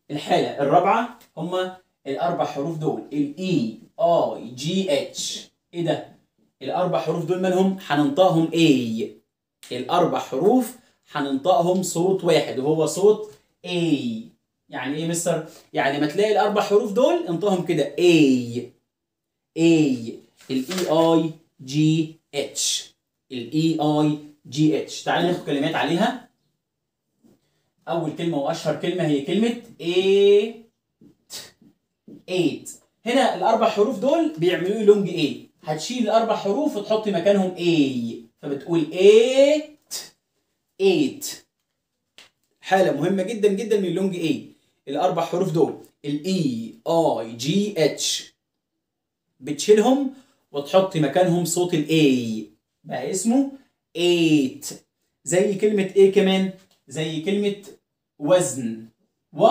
الحالة الرابعة هما الأربع حروف دول ال E I G H إيه ده؟ الأربع حروف دول مالهم؟ هننطقهم A الأربع حروف هننطقهم صوت واحد وهو صوت A يعني إيه مستر؟ يعني ما تلاقي الأربع حروف دول انطقهم كده A A ال E I G H ال E I G H تعالى ناخد كلمات عليها أول كلمة وأشهر كلمة هي كلمة eight eight هنا الأربع حروف دول بيعملوا لي لونج A هتشيل الأربع حروف وتحط مكانهم A فبتقول eight eight حالة مهمة جدا جدا من اللونج A الأربع حروف دول ال E I G H بتشيلهم وتحط مكانهم صوت ال A بقى اسمه eight زي كلمة ايه كمان؟ زي كلمة وزن و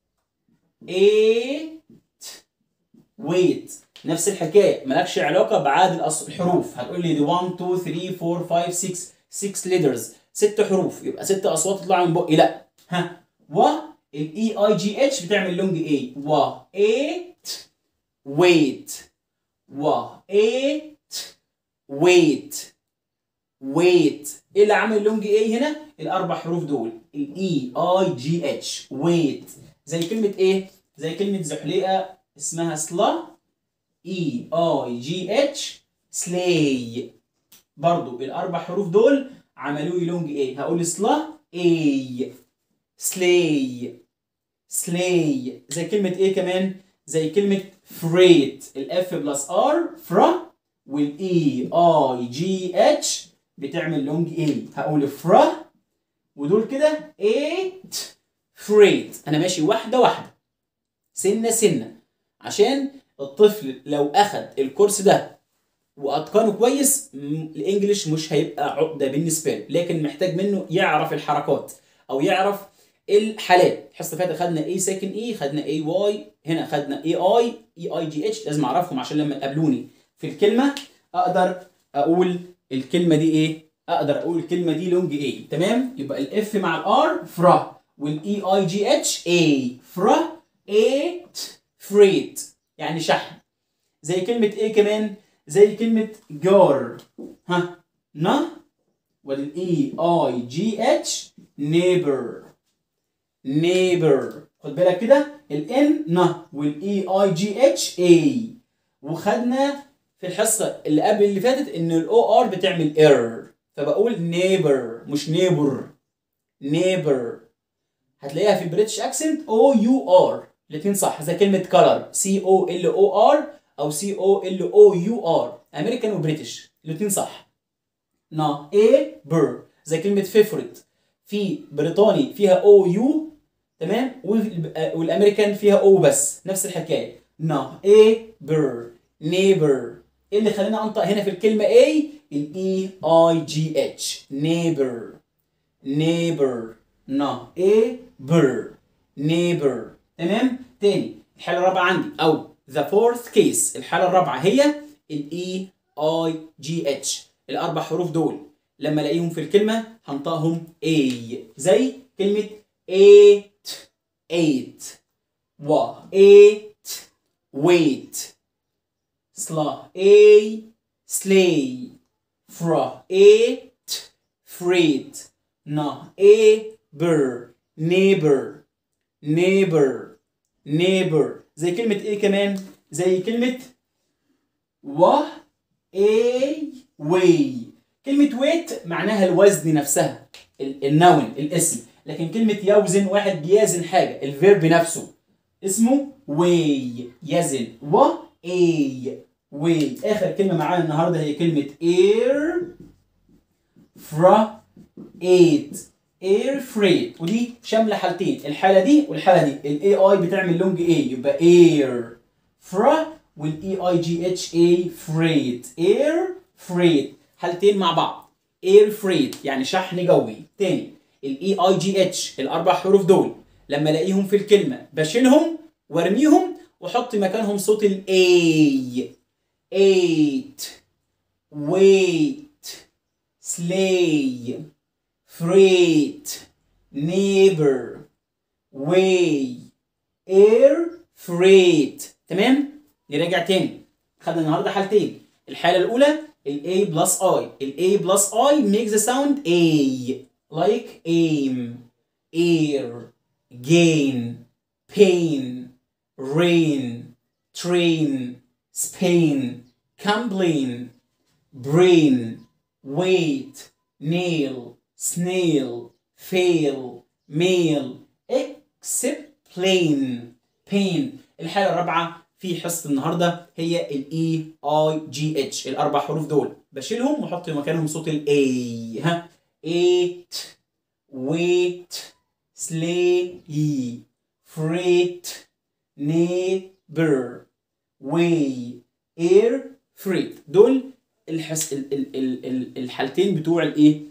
eight weight نفس الحكاية مالكش علاقة بعدد الأص- الحروف هتقول لي دي 1 2 3 4 5 6 6 letters ست حروف يبقى ست أصوات تطلع من بقي لا ها و ال E I G H بتعمل لونج A و eight weight و eight weight wait ايه اللي عامل لونج ايه هنا الاربع حروف دول الاي اي جي اتش wait زي كلمه ايه زي كلمه زحليقه اسمها سلا اي اي جي اتش سلاي برضو الاربع حروف دول عملوا لي لونج ايه هقول سلا اي سلاي سلاي زي كلمه ايه كمان زي كلمه فريت الاف بلس ار فرا والاي اي جي اتش بتعمل لونج اي هقول فرا ودول كده ايت فريت انا ماشي واحده واحده سنه سنه عشان الطفل لو اخد الكورس ده واتقنه كويس م- الانجليش مش هيبقى عقده بالنسبه له لكن محتاج منه يعرف الحركات او يعرف الحالات الحصه اللي فاتت خدنا اي ساكن اي خدنا اي واي هنا خدنا اي اي اي اي جي اتش لازم اعرفهم عشان لما يقابلوني في الكلمه اقدر اقول الكلمه دي ايه اقدر اقول الكلمه دي لونج ايه تمام يبقى الاف مع الار فرا والاي اي جي اتش اي فرا ايت فريت يعني شحن زي كلمه ايه كمان زي كلمه جار ها نا والاي اي جي اتش نيبر نيبر خد بالك كده الان نا والاي اي جي اتش اي وخدنا في الحصه اللي قبل اللي فاتت ان الاو ار بتعمل ايرور فبقول نيبر مش نيبر نيبر هتلاقيها في البريتش اكسنت او يو ار الاثنين صح زي كلمه كلر سي او ال او ار او سي او ال او يو ار امريكان وبريتش الاثنين صح نا اي بر زي كلمه فيفورت في بريطاني فيها او يو تمام وال- والامريكان فيها او بس نفس الحكايه نا اي بر نيبر ايه اللي خلاني انطق هنا في الكلمه اي الاي اي جي اتش نيبر نيبر نا اي بر نيبر تمام تاني الحاله الرابعه عندي او ذا فورث كيس الحاله الرابعه هي الاي اي جي اتش الاربع حروف دول لما الاقيهم في الكلمه هنطقهم اي زي كلمه eight eight و eight wait sla a slay fra eight freight na a bur neighbor neighbor neighbor زي كلمة ايه كمان؟ زي كلمة و اي واي كلمة ويت معناها الوزن نفسها ال- النون الاسم لكن كلمة يوزن واحد بيزن حاجة الفيرب نفسه اسمه واي يزن و اي واي اخر كلمة معانا النهاردة هي كلمة اير فرا ايت اير فريت ودي شامله حالتين الحاله دي والحاله دي الاي اي بتعمل لونج اي يبقى اير فرا والاي اي جي اتش اي فريت اير فريت حالتين مع بعض اير فريت يعني شحن جوي تاني الاي اي جي اتش الاربع حروف دول لما الاقيهم في الكلمه بشيلهم وارميهم واحط مكانهم صوت الاي eight wait slay freight neighbor way air freight تمام نراجع تاني خدنا النهارده حالتين الحاله الاولى ال A plus I ال A plus I makes the sound A like aim air gain pain rain train Spain complain brain wait nail snail fail mail explain pain الحالة الرابعة في حصة النهاردة هي ال E I G H الأربع حروف دول بشيلهم وأحط مكانهم صوت ال A ها eight wait sleigh freight neighbor way air freight دول الحس ال ال ال ال الحالتين بتوع الايه